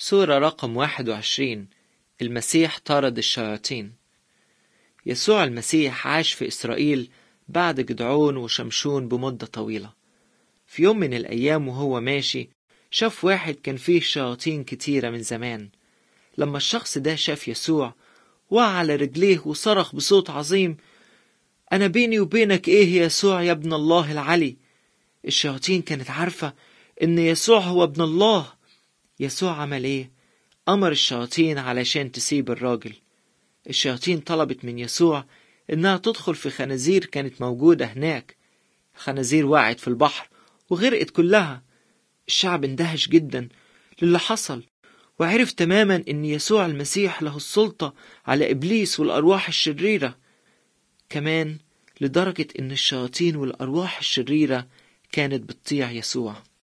سورة رقم 21 المسيح طارد الشياطين يسوع المسيح عاش في إسرائيل بعد جدعون وشمشون بمدة طويلة في يوم من الأيام وهو ماشي شاف واحد كان فيه شياطين كتيرة من زمان لما الشخص ده شاف يسوع وقع على رجليه وصرخ بصوت عظيم أنا بيني وبينك إيه يا يسوع يا ابن الله العلي الشياطين كانت عارفة إن يسوع هو ابن الله يسوع عمل إيه؟ أمر الشياطين علشان تسيب الراجل الشياطين طلبت من يسوع إنها تدخل في خنازير كانت موجودة هناك الخنازير وقعت في البحر وغرقت كلها الشعب اندهش جدا للي حصل وعرف تماما ان يسوع المسيح له السلطة على ابليس والارواح الشريرة كمان لدرجة ان الشياطين والارواح الشريرة كانت بتطيع يسوع